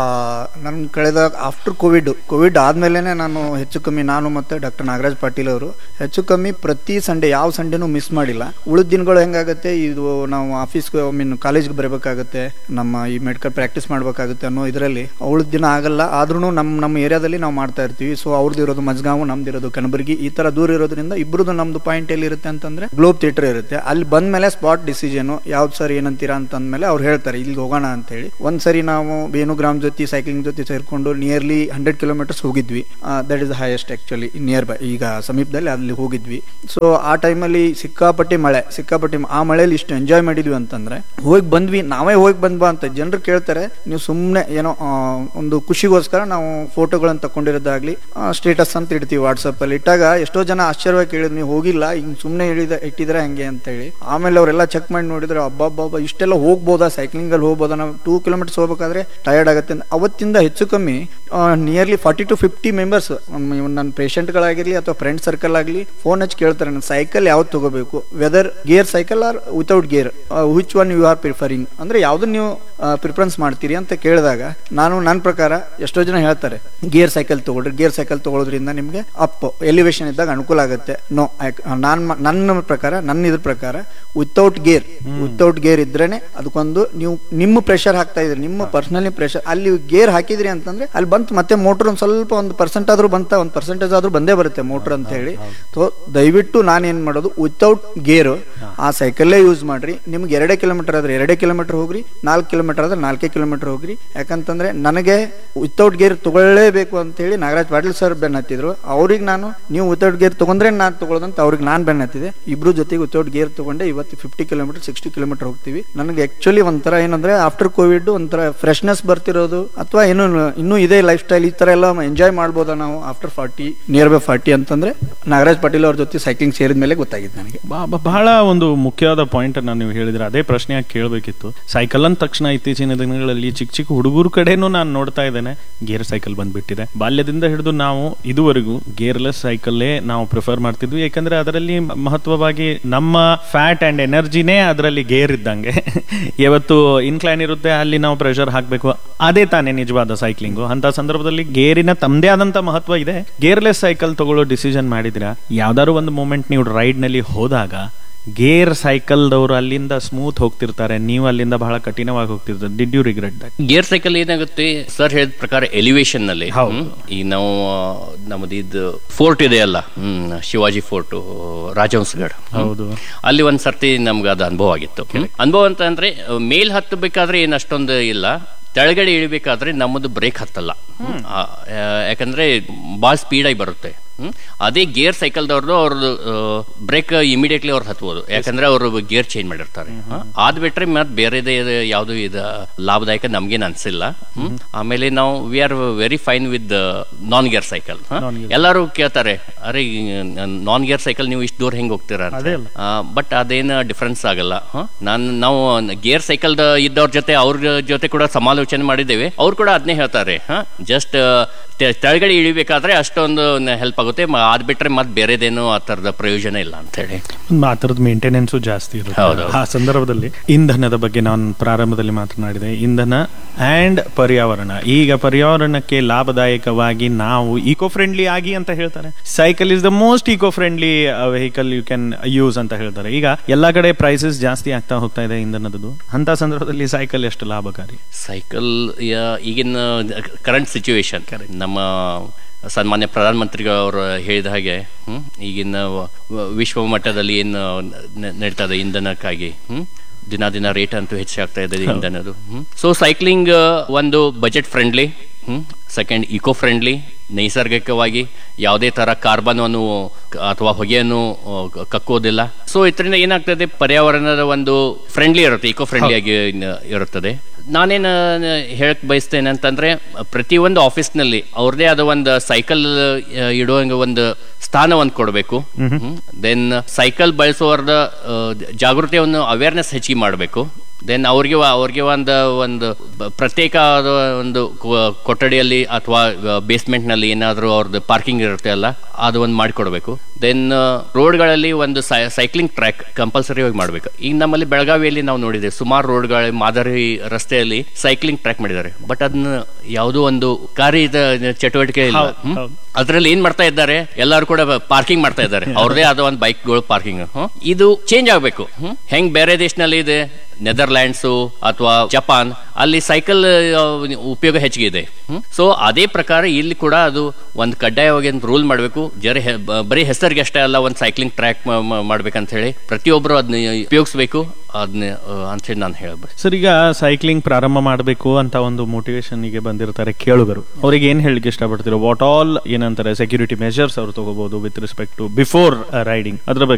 ನನ್ನ ಕಳೆದ ಆಫ್ಟರ್ ಕೋವಿಡ್ ಕೋವಿಡ್ ಆದಮೇಲೆ ನಾನು ಹೆಚ್ಚು ಕಮ್ಮಿ ನಾನು ಮತ್ತು ಡಾಕ್ಟರ್ ನಾಗರಾಜ್ ಪಾಟೀಲ್ ಅವರು ಹೆಚ್ಚು ಕಮ್ಮಿ ಪ್ರತಿ ಸಂಡೇ ಯಾವ ಸಂಡೇನೂ ಮಿಸ್ ಮಾಡಿಲ್ಲ ಉಳಿದ ದಿನಗಳು ಹೆಂಗಾಗುತ್ತೆ ಇದು ನಾವು ಆಫೀಸ್ಗೆ ಮೀನ್ ಕಾಲೇಜ್ಗೆ ಬರಬೇಕಾಗುತ್ತೆ ನಮ್ಮ ಈ ಮೆಡಿಕಲ್ ಪ್ರಾಕ್ಟೀಸ್ ಮಾಡಬೇಕಾಗುತ್ತೆ ಅನ್ನೋ ಇದರಲ್ಲಿ ಉಳಿದ ದಿನ ಆಗಲ್ಲ ಆದ್ರೂ ನಮ್ಮ ನಮ್ಮ ಏರಿಯಾದಲ್ಲಿ ನಾವು ಮಾಡ್ತಾ ಇರ್ತೀವಿ ಸೊ ಅವ್ರದ್ದು ಇರೋದು ಮಜ್ಗಾವು ನಮ್ದು ಇರೋದು ಕಲಬುರಗಿ ಈ ಥರ ದೂರ ಇರೋದ್ರಿಂದ ಇಬ್ಬರದು ನಮ್ದು ಪಾಯಿಂಟ್ ಎಲ್ಲಿ ಇರುತ್ತೆ ಅಂತಂದ್ರೆ ಗ್ಲೋಬ್ ಥಿಯೇಟರ್ ಇರುತ್ತೆ ಅಲ್ಲಿ ಬಂದ ಮೇಲೆ ಸ್ಪಾಟ್ ಡಿಸಿಷನ್ ಯಾವ್ದು ಸರ್ ಏನಂತೀರಾ ಅಂತಂದ್ಮೇಲೆ ಅವ್ರು ಹೇಳ್ತಾರೆ ಇಲ್ಲಿಗೆ ಹೋಗೋಣ ಅಂತ ಹೇಳಿ ಒಂದ್ಸರಿ ನಾವು ವೇಣುಗ್ರಾಮ್ ಜೊತೆ ಸೈಕ್ಲಿಂಗ್ ಜೊತೆ ಸೇರ್ಕೊಂಡು ನಿಯರ್ಲಿ ಹಂಡ್ರೆಡ್ ಕಿಲೋಮೀಟರ್ಸ್ ಹೋಗಿದ್ವಿ that is the highest actually nearby ಈಗ ಸಮೀಪದಲ್ಲಿ ಅಲ್ಲಿ ಹೋಗಿದ್ವಿ ಸೊ ಆ ಟೈಮಲ್ಲಿ ಸಿಕ್ಕಾಪಟ್ಟೆ ಮಳೆ ಸಿಕ್ಕಾಪಟ್ಟೆ ಮ- ಆ ಮಳೆಯಲ್ಲಿ ಇಷ್ಟು ಎಂಜಾಯ್ ಮಾಡಿದ್ವಿ ಅಂತಂದ್ರೆ ಹೋಗಿ ಬಂದ್ವಿ ನಾವೇ ಹೋಗಿ ಬಂದ್ವಾ ಅಂತ ಜನರು ಕೇಳ್ತಾರೆ ನೀವು ಸುಮ್ಮನೆ ಏನೋ ಆ, ಒಂದು ಖುಷಿಗೋಸ್ಕರ ನಾವು ಫೋಟೋಗಳನ್ನು ತಕೊಂಡಿರೋದಾಗ್ಲಿ ಸ್ಟೇಟಸ್ ಅಂತ ಇಡ್ತೀವಿ ವಾಟ್ಸಪ್ ಅಲ್ಲಿ ಇಟ್ಟಾಗ ಎಷ್ಟೋ ಜನ ಆಶ್ಚರ್ಯವಾಗಿ ಕೇಳಿದ್ರು ನೀವು ಹೋಗಿಲ್ಲ ಹಿಂಗ್ ಸುಮ್ಮನೆ ಹೇಳಿದ ಇಟ್ಟಿದ್ರೆ ಹಂಗೆ ಅಂತ ಹೇಳಿ ಆಮೇಲೆ ಅವರೆಲ್ಲ ಚೆಕ್ ಮಾಡಿ ನೋಡಿದ್ರೆ ಅಬ್ಬಬ್ಬಬ್ಬ ಇಷ್ಟೆಲ್ಲ ಹೋಗ್ಬೋದಾ ಸೈಕಲ್ ಸೈಕ್ಲಿಂಗ್ ಅಲ್ಲಿ ಹೋಗ್ಬೋದು ನಾವು ಟೂ ಕಿಲೋಮೀಟರ್ಸ್ ಹೋಗ್ಬೇಕಾದ್ರೆ ಟಯರ್ಡ್ ಆಗುತ್ತೆ ಅಂತ ಅವತ್ತಿಂದ ಹೆಚ್ಚು ಕಮ್ಮಿ nearly forty to fifty members ನನ್ನ ಪೇಷಂಟ್ಗಳಾಗಿರ್ಲಿ ಅಥವಾ ಫ್ರೆಂಡ್ ಸರ್ಕಲ್ ಆಗಲಿ ಫೋನ್ ಹಚ್ಚಿ ಕೇಳ್ತಾರೆ ನನ್ನ ಸೈಕಲ್ ಯಾವ್ದು ತಗೋಬೇಕು whether gear cycle or without gear which one you are preferring ಅಂದ್ರೆ ಯಾವ್ದನ್ನ ನೀವು ಪ್ರಿಫರೆನ್ಸ್ ಮಾಡ್ತೀರಿ ಅಂತ ಕೇಳಿದಾಗ ನಾನು ನನ್ನ ಪ್ರಕಾರ ಎಷ್ಟೋ ಜನ ಹೇಳ್ತಾರೆ ಗೇರ್ ಸೈಕಲ್ ತಗೊಳ್ರಿ ಗೇರ್ ಸೈಕಲ್ ತಗೊಳ್ಳೋದ್ರಿಂದ ನಿಮಗೆ ಅಪ್ ಎಲಿವೇಶನ್ ಇದ್ದಾಗ ಅನುಕೂಲ ಆಗುತ್ತೆ ನೋ ನಾನ್ ನನ್ನ ಪ್ರಕಾರ ನನ್ನ ಇದ್ರ ಪ್ರಕಾರ ವಿತೌಟ್ ಗೇರ್ ವಿತೌಟ್ ಗೇರ್ ಇದ್ರೇನೆ ಅದಕ್ಕೊಂದು ನೀವು ನಿಮ್ಮ ಪ್ರೆಷರ್ ಹಾಕ್ತಾ ಇದ್ರಿ ನಿಮ್ಮ ಪರ್ಸನಲಿ ಪ್ರೆಷರ್ ಅಲ್ಲಿ ಗೇರ್ ಹಾಕಿದ್ರಿ ಅಂತಂದ್ರೆ ಅಲ್ಲಿ ಬಂತು ಮತ್ತೆ ಮೋಟರ್ ಒಂದು ಸ್ವಲ್ಪ ಒಂದು ಪರ್ಸೆಂಟ್ ಆದ್ರೂ ಬಂತ ಒಂದು ಪರ್ಸೆಂಟೇಜ್ ಆದ್ರೂ ಬಂದೇ ಬರುತ್ತೆ ಮೋಟರ್ ಅಂತ ಹೇಳಿ ಸೊ ದಯವಿಟ್ಟು ನಾನು ಏನ್ ಮಾಡೋದು ವಿತೌಟ್ ಗೇರ್ ಆ ಸೈಕಲ್ಲೇ ಯೂಸ್ ಮಾಡ್ರಿ ನಿಮ್ಗೆ ಎರಡೇ ಕಿಲೋಮೀಟರ್ ಆದ್ರೆ ಎರಡೇ ಕಿಲೋಮೀಟರ್ ಹೋಗ್ರಿ ನಾಲ್ಕು ಕಿಲೋಮೀಟರ್ ಆದ್ರೆ ನಾಲ್ಕೇ ಕಿಲೋಮೀಟರ್ ಹೋಗ್ರಿ ಯಾಕಂತಂದ್ರೆ ನನಗೆ ವಿತೌಟ್ ಗೇರ್ ತಗೊಳ್ಳೇಬೇಕು ಅಂತ ಹೇಳಿ ನಾಗರಾಜ್ ಪಾಟೀಲ್ ಸರ್ ಬೆನ್ ಹತ್ತಿದ್ರು ಅವ್ರಿಗೆ ನಾನು ನೀವು ವಿತೌಟ್ ಗೇರ್ ತಗೊಂಡ್ರೆ ನಾನು ತಗೊಳ್ಳೋದಂತ ಅವ್ರಿಗೆ ನಾನು ಬೆನ್ ಹತ್ತಿದೆ ಇಬ್ರು ಜೊತೆಗೆ ವಿತೌಟ್ ಗೇರ್ ತಗೊಂಡೆ ಇವತ್ತು ಫಿಫ್ಟಿ ಕಿಲೋಮೀಟರ್ ಸಿಕ್ಸ್ಟಿ ಕಿಲೋಮೀಟರ್ ಹೋಗ್ತೀವಿ ನನಗೆ ಆಕ್ಚುಲಿ ಒಂಥರ ಏನಂದ್ರೆ ಆಫ್ಟರ್ ಕೋವಿಡ್ ಒಂಥರ ಫ್ರೆಶ್ನೆಸ್ ಬರ್ತಿರೋದು ಅಥವಾ ಏನು ಇನ್ನೂ ಇದೇ ಲೈಫ್ ಸ್ಟೈಲ್ ಈ ತರ ಎಲ್ಲ ಎಂಜಾಯ್ ಮಾಡ್ಬೋದಾ ನಾವು after forty nearby forty ಅಂತಂದ್ರೆ ನಾಗರಾಜ್ ಪಾಟೀಲ್ ಅವ್ರ ಜೊತೆ ಸೈಕ್ಲಿಂಗ್ ಸೇರಿದ ಮೇಲೆ ಗೊತ್ತಾಗಿದ್ದು ನನಗೆ ಬಾ- ಬಾ- ಬಹಳ ಒಂದು ಮುಖ್ಯವಾದ ಪಾಯಿಂಟ್ ಅನ್ನ ನೀವು ಹೇಳಿದ್ರೆ ಅದೇ ಪ್ರಶ್ನೆಯಾಗಿ ಕೇಳಬೇಕಿತ್ತು ಸೈಕಲ್ ಅಂದ ತಕ್ಷಣ ಇತ್ತೀಚಿನ ದಿನಗಳಲ್ಲಿ ಚಿಕ್ಕ ಚಿಕ್ಕ ಹುಡುಗರ ಕಡೆನೂ ನಾನು ನೋಡ್ತಾ ಇದ್ದೇನೆ ಗೇರ್ ಸೈಕಲ್ ಬಂದ್ಬಿಟ್ಟಿದೆ ಬಾಲ್ಯದಿಂದ ಹಿಡಿದು ನಾವು ಇದುವರೆಗೂ ಗೇರ್ಲೆಸ್ ಸೈಕಲ್ಲೇ ನಾವು ಪ್ರಿಫರ್ ಮಾಡ್ತಿದ್ವಿ ಯಾಕಂದ್ರೆ ಅದರಲ್ಲಿ ಮಹತ್ವವಾಗಿ ನಮ್ಮ ಫ್ಯಾಟ್ ಅಂಡ್ ಎನರ್ಜಿನೇ ಅದರಲ್ಲಿ ಗೇರ್ ಇದ್ದಂಗೆ ಯಾವತ್ತು ಇನ್ಕ್ಲೈನ್ ಇರುತ್ತೆ ಅಲ್ಲಿ ನಾವು ಪ್ರೆಷರ್ ಹಾಕಬೇಕು ಅದೇ ತಾನೇ ನಿಜವಾದ ಸೈಕ್ಲಿಂಗು ಅಂತ ಸಂದರ್ಭದಲ್ಲಿ ಗೇರಿನ ತಮ್ಮದೇ ಆದಂತ ಮಹತ್ವ ಇದೆ ಗೇರ್ಲೆಸ್ ಸೈಕಲ್ ತಗೊಳ್ಳೋ ಡಿಸಿಷನ್ ಮಾಡಿದಿರಾ ಯಾವ್ದಾದ್ರು ಒಂದು ಮೂಮೆಂಟ್ ನೀವು ರೈಡ್ ನಲ್ಲಿ ಹೋದಾಗ ಗೇರ್ ಸೈಕಲ್ದವರು ಅಲ್ಲಿಂದ ಸ್ಮೂತ್ ಹೋಗ್ತಿರ್ತಾರೆ ನೀವು ಅಲ್ಲಿಂದ ಬಹಳ ಕಠಿಣವಾಗಿ ಹೋಗ್ತಿರ್ತಾರೆ did you regret that gear cycle ಏನಾಗುತ್ತೆ ಸರ್ ಹೇಳಿದ ಪ್ರಕಾರ ಎಲಿವೇಶನ್ ನಲ್ಲಿ ಹೌದು. ಹ್ಮ್, ಈಗ ನಾವು ಆ, ನಮ್ಮದು ಇದು ಫೋರ್ಟ್ ಇದೆ ಅಲ್ಲ ಹ್ಮ್ ಶಿವಾಜಿ ಫೋರ್ಟ್ ರಾಜಹಂಸಗಢ ಹ್ಮ್. ಹೌದು. ಅಲ್ಲಿ ಒಂದ್ ಸರ್ತಿ ನಮ್ಗೆ ಅದು ಅನುಭವ ಆಗಿತ್ತು ಅನುಭವ ಅಂತ ಅಂದ್ರೆ ಆ, ಮೇಲ್ ಹತ್ತಬೇಕಾದ್ರೆ ಏನ್ ಅಷ್ಟೊಂದು ಇಲ್ಲ ತೆಳಗಡೆ ಇಳಿಬೇಕಾದ್ರೆ ನಮ್ಮದು ಬ್ರೇಕ್ ಹತ್ತಲ್ಲ ಆ, ಆ, ಯಾಕಂದ್ರೆ ಭಾಳ ಸ್ಪೀಡಾಗಿ ಬರುತ್ತೆ ಹ್ಮ್. ಅದೇ ಗೇರ್ ಸೈಕಲ್ದವ್ರದ್ದು ಅವ್ರದ್ದು ಬ್ರೇಕ್ ಇಮಿಡಿಯೇಟ್ಲಿ ಅವ್ರು ಹತ್ಬೋದು ಯಾಕಂದ್ರೆ ಅವರು ಗೇರ್ ಚೇಂಜ್ ಮಾಡಿರ್ತಾರೆ ಹ. ಅದ್ ಬಿಟ್ರೆ ಮತ್ತೆ ಬೇರೆದೇ ಯಾವುದು ಇದು ಲಾಭದಾಯಕ ನಮ್ಗೇನು ಅನ್ಸಿಲ್ಲ ಹ್ಮ್. ಆಮೇಲೆ ನಾವು we are very fine with non gear cycle ಎಲ್ಲರೂ ಕೇಳ್ತಾರೆ ಅರೆ ನಾನ್ ಗೇರ್ ಸೈಕಲ್ ನೀವು ಇಷ್ಟು ದೂರ ಹೆಂಗ್ ಹೋಗ್ತೀರಾ ಅದೇ ಅಲ್ಲ. ಬಟ್ ಅದೇನು ಡಿಫ್ರೆನ್ಸ್ ಆಗಲ್ಲ ನಾನು ನಾವು ಗೇರ್ ಸೈಕಲ್ ಇದ್ದವ್ರ ಜೊತೆ ಅವ್ರ ಜೊತೆ ಕೂಡ ಸಮಾಲೋಚನೆ ಮಾಡಿದ್ದೇವೆ ಅವ್ರು ಕೂಡ ಅದನ್ನೇ ಹೇಳ್ತಾರೆ ಜಸ್ಟ್ ತೆಳಗಡೆ ಇಳಿಬೇಕಾದ್ರೆ ಅಷ್ಟೊಂದು ಹೆಲ್ಪ್ ಆಗುತ್ತೆ ಮ- ಅದ್ ಬಿಟ್ರೆ ಮತ್ತೆ ಬೇರೆದೇನು ಆ ಥರದ ಪ್ರಯೋಜನ ಇಲ್ಲ ಅಂತ ಹೇಳಿ ಆ ಥರದ ಮೇಂಟೆನೆನ್ಸು ಜಾಸ್ತಿ ಇರುತ್ತೆ ಹೌದು. ಆ ಸಂದರ್ಭದಲ್ಲಿ ಇಂಧನದ ಬಗ್ಗೆ ನಾನು ಪ್ರಾರಂಭದಲ್ಲಿ ಮಾತನಾಡಿದೆ ಇಂಧನ ಅಂಡ್ ಪರ್ಯಾವರಣ ಈಗ ಪರ್ಯಾವರಣಕ್ಕೆ ಲಾಭದಾಯಕವಾಗಿ ನಾವು ಈಕೋ ಫ್ರೆಂಡ್ಲಿ ಆಗಿ ಅಂತ ಹೇಳ್ತಾರೆ cycle is the most eco friendly vehicle you can use ಅಂತ ಹೇಳ್ತಾರೆ ಈಗ ಎಲ್ಲಾ ಕಡೆ ಪ್ರೈಸಸ್ ಜಾಸ್ತಿ ಆಗ್ತಾ ಹೋಗ್ತಾ ಇದೆ ಇಂಧನದ್ದು ಅಂತ ಸಂದರ್ಭದಲ್ಲಿ ಸೈಕಲ್ ಎಷ್ಟು ಲಾಭಕಾರಿ ಸೈಕಲ್ ಈಗಿನ ಕರೆಂಟ್ ಸಿಚುವೇಶನ್ ನಮ್ಮ ಸನ್ಮಾನ್ಯ ಪ್ರಧಾನಮಂತ್ರಿಗಳು ಹೇಳಿದ ಹಾಗೆ ಹ್ಮ್, ಈಗಿನ ವ- ವಿಶ್ವ ಮಟ್ಟದಲ್ಲಿ ಏನು ನ- ನಡೀತಾ ಇದೆ ಇಂಧನಕ್ಕಾಗಿ ಹ್ಮ್ ದಿನ ದಿನ ರೇಟ್ ಅಂತೂ ಹೆಚ್ಚಾಗ್ತಾ ಇದೆ ಇಂಧನದು ಸೊ ಸೈಕ್ಲಿಂಗ್ ಒಂದು budget friendly hmm second eco friendly ನೈಸರ್ಗಿಕವಾಗಿ ಯಾವುದೇ ತರ ಕಾರ್ಬನ್ ಅನ್ನು ಕ- ಅಥವಾ ಹೊಗೆಯನ್ನು ಆ, ಕ- ಕಕ್ಕುವುದಿಲ್ಲ ಸೊ ಇದರಿಂದ ಏನಾಗ್ತದೆ ಪರ್ಯಾವರಣದ ಒಂದು ಫ್ರೆಂಡ್ಲಿ ಇರುತ್ತೆ ಇಕೋ ಫ್ರೆಂಡ್ಲಿ ಆಗಿ ನ- ಇರುತ್ತದೆ ನಾನೇನು ಹೇಳಕ್ ಬಯಸ್ತೇನೆ ಅಂತಂದ್ರೆ ಪ್ರತಿಯೊಂದು ಆಫೀಸ್ನಲ್ಲಿ ಅವ್ರದೇ ಆದ ಒಂದು ಸೈಕಲ್ ಇಡುವಂಗ ಒಂದು ಸ್ಥಾನ ಒಂದು ಕೊಡಬೇಕು ದೆನ್ ಸೈಕಲ್ ಬಳಸುವವರದ ಆ, ಜಾಗೃತಿಯನ್ನು ಅವೇರ್ನೆಸ್ ಹೆಚ್ಚಿಗೆ ಮಾಡಬೇಕು ದೆನ್ ಅವ್ರಿಗೆ ವ- ಅವ್ರಿಗೆ ಒಂದು ಒಂದು ಬ- ಪ್ರತ್ಯೇಕವಾದ ಒಂದು ಕೊ- ಕೊಠಡಿಯಲ್ಲಿ ಅಥವಾ ಬೇಸ್ಮೆಂಟ್ ನಲ್ಲಿ ಏನಾದರೂ ಅವ್ರದ್ದು ಪಾರ್ಕಿಂಗ್ ಇರುತ್ತೆ ಅಲ್ಲ ಅದು ಒಂದು ಮಾಡಿಕೊಡ್ಬೇಕು ದೆನ್ ರೋಡ್ಗಳಲ್ಲಿ ಒಂದು ಸೈಕ್ಲಿಂಗ್ ಟ್ರ್ಯಾಕ್ ಕಂಪಲ್ಸರಿ ಆಗಿ ಮಾಡಬೇಕು ಈಗ ನಮ್ಮಲ್ಲಿ ಬೆಳಗಾವಿಯಲ್ಲಿ ನಾವು ನೋಡಿದ್ದೇವೆ ಸುಮಾರು ರೋಡ್ಗಳ ಮಾದರಿ ರಸ್ತೆಯಲ್ಲಿ ಸೈಕ್ಲಿಂಗ್ ಟ್ರ್ಯಾಕ್ ಮಾಡಿದ್ದಾರೆ ಬಟ್ ಅದನ್ನ ಯಾವುದೋ ಒಂದು ಕಾರ್ಯದ ಚಟುವಟಿಕೆ ಇಲ್ಲ ಹೌದು, ಹ್ಮ್? ಹೌದು. ಅದ್ರಲ್ಲಿ ಏನ್ ಮಾಡ್ತಾ ಇದ್ದಾರೆ ಎಲ್ಲರೂ ಕೂಡ ಪಾರ್ಕಿಂಗ್ ಮಾಡ್ತಾ ಇದ್ದಾರೆ ಅವ್ರದೇ ಆದ ಒಂದು ಬೈಕ್ಗಳು ಪಾರ್ಕಿಂಗ್ ಇದು ಚೇಂಜ್ ಆಗ್ಬೇಕು ಹ್ಮ್? ಹೆಂಗ್ ಬೇರೆ ದೇಶನಲ್ಲಿ ಇದೆ ನೆದರ್ಲ್ಯಾಂಡ್ಸು ಅಥವಾ ಜಪಾನ್ ಅಲ್ಲಿ ಸೈಕಲ್ ಉಪಯೋಗ ಹೆಚ್ಚಿಗೆ ಇದೆ ಸೊ ಅದೇ ಪ್ರಕಾರ ಇಲ್ಲಿ ಕೂಡ ಅದು ಒಂದು ಕಡ್ಡಾಯವಾಗಿ ಒಂದು ರೂಲ್ ಮಾಡಬೇಕು ಜರ ಹೆ- ಬ- ಬರೀ ಹೆಸರಿಗೆ ಅಷ್ಟೇ ಅಲ್ಲ ಒಂದು ಸೈಕ್ಲಿಂಗ್ ಟ್ರ್ಯಾಕ್ ಮಾಡ್ಬೇಕಂತ ಹೇಳಿ ಪ್ರತಿಯೊಬ್ಬರು ಅದನ್ನ ಉಪಯೋಗಿಸ್ಬೇಕು ಅದನ್ನ ಅಂತ ಹೇಳಿ ನಾನು ಹೇಳ್ಬೇಕು ಸರ್ ಈಗ ಸೈಕ್ಲಿಂಗ್ ಪ್ರಾರಂಭ ಮಾಡಬೇಕು ಅಂತ ಒಂದು motivation ಗೆ ಬಂದಿರ್ತಾರೆ ಕೇಳುಗರು ಅವ್ರಿಗೆ ಏನ್ ಹೇಳಲಿಕ್ಕೆ ಇಷ್ಟಪಡ್ತೀರೋ ವಾಟ್ ಆಲ್ ಏನಂತಾರೆ ಸೆಕ್ಯೂರಿಟಿ ಮೆಷರ್ಸ್ ಅವ್ರು ತಗೋಬಹುದು with respect to before riding ಅದ್ರ ಬಗ್ಗೆ